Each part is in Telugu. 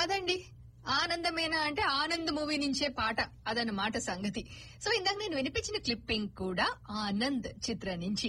అదండి ఆనందమేనా అంటే ఆనంద్ మూవీ నుంచే పాట అదన్నమాట సంగతి సో ఇందాక నేను వినిపించిన క్లిప్పింగ్ కూడా ఆనంద్ చిత్రం నుంచి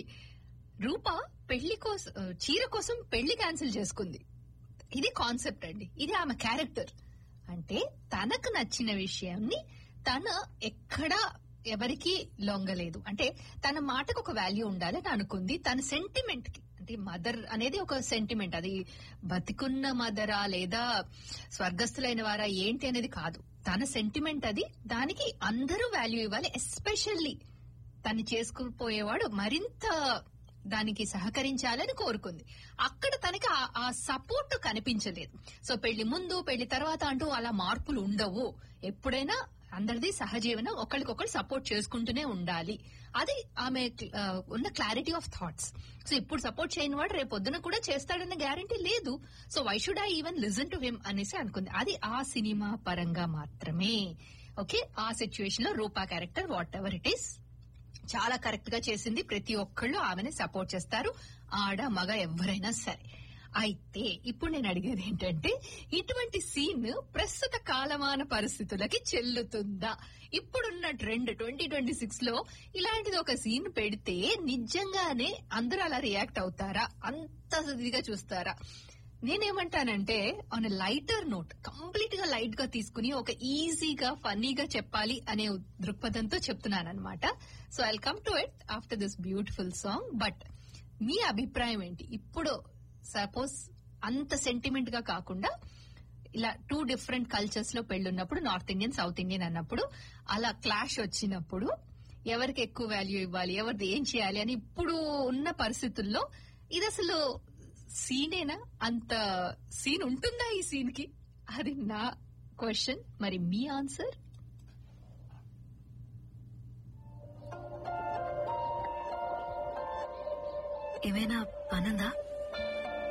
రూప పెళ్లి కోసం చీర కోసం పెళ్లి క్యాన్సిల్ చేసుకుంది ఇది కాన్సెప్ట్ అండి ఇది ఆమె క్యారెక్టర్ అంటే తనకు నచ్చిన విషయాన్ని తన ఎక్కడా ఎవరికి లొంగలేదు అంటే తన మాటకు ఒక వాల్యూ ఉండాలని అనుకుంది తన సెంటిమెంట్ కి అంటే మదర్ అనేది ఒక సెంటిమెంట్ అది బతికున్న మదరా లేదా స్వర్గస్థులైన వారా ఏంటి అనేది కాదు తన సెంటిమెంట్ అది దానికి అందరూ వాల్యూ ఇవ్వాలి ఎస్పెషల్లీ తను చేసుకుపోయేవాడు మరింత దానికి సహకరించాలని కోరుకుంది అక్కడ తనకి ఆ- ఆ సపోర్ట్ కనిపించలేదు సో పెళ్లి ముందు పెళ్లి తర్వాత అంటూ అలా మార్పులు ఉండవు ఎప్పుడైనా అందరిది సహజీవనం ఒకరికొకరు సపోర్ట్ చేసుకుంటూనే ఉండాలి అది ఆమె ఆ, ఉన్న క్లారిటీ ఆఫ్ థాట్స్ సో ఇప్పుడు సపోర్ట్ చేయని వాడు రేపు పొద్దున కూడా చేస్తాడన్న గ్యారంటీ లేదు so why should I even listen to him అనేసి అనుకుంది అది ఆ సినిమా పరంగా మాత్రమే ఓకే ఆ సిచ్యువేషన్ లో Roopa character whatever it is చాలా కరెక్ట్ గా చేసింది ప్రతి ఒక్కళ్ళు ఆమెని సపోర్ట్ చేస్తారు ఆడ మగ ఎవరైనా సరే అయితే ఇప్పుడు నేను అడిగేది ఏంటంటే ఇటువంటి సీన్ ప్రస్తుత కాలమాన పరిస్థితులకి చెల్లుతుందా ఇప్పుడున్న ట్రెండ్ ట్వంటీ ట్వంటీ సిక్స్ లో ఇలాంటిది ఒక సీన్ పెడితే నిజంగానే అందరూ అలా రియాక్ట్ అవుతారా అంత ఇదిగా చూస్తారా నేనేమంటానంటే ఆన్ లైటర్ నోట్ కంప్లీట్ గా లైట్ గా తీసుకుని ఒక ఈజీగా ఫన్నీగా చెప్పాలి అనే దృక్పథంతో చెప్తున్నాను అనమాట so I come to it after this beautiful song but మీ అభిప్రాయం ఏంటి ఇప్పుడు సపోజ్ అంత సెంటిమెంట్ గా కాకుండా ఇలా టూ డిఫరెంట్ కల్చర్స్ లో పెళ్ళున్నప్పుడు నార్త్ ఇండియన్ సౌత్ ఇండియన్ అన్నప్పుడు అలా క్లాష్ వచ్చినప్పుడు ఎవరికి ఎక్కువ వాల్యూ ఇవ్వాలి ఎవరిది ఏం చేయాలి అని ఇప్పుడు ఉన్న పరిస్థితుల్లో ఇది అసలు సీనేనా అంత సీన్ ఉంటుందా ఈ సీన్ కి అది నా క్వశ్చన్ మరి మీ ఆన్సర్ ఏమైనా పనుందా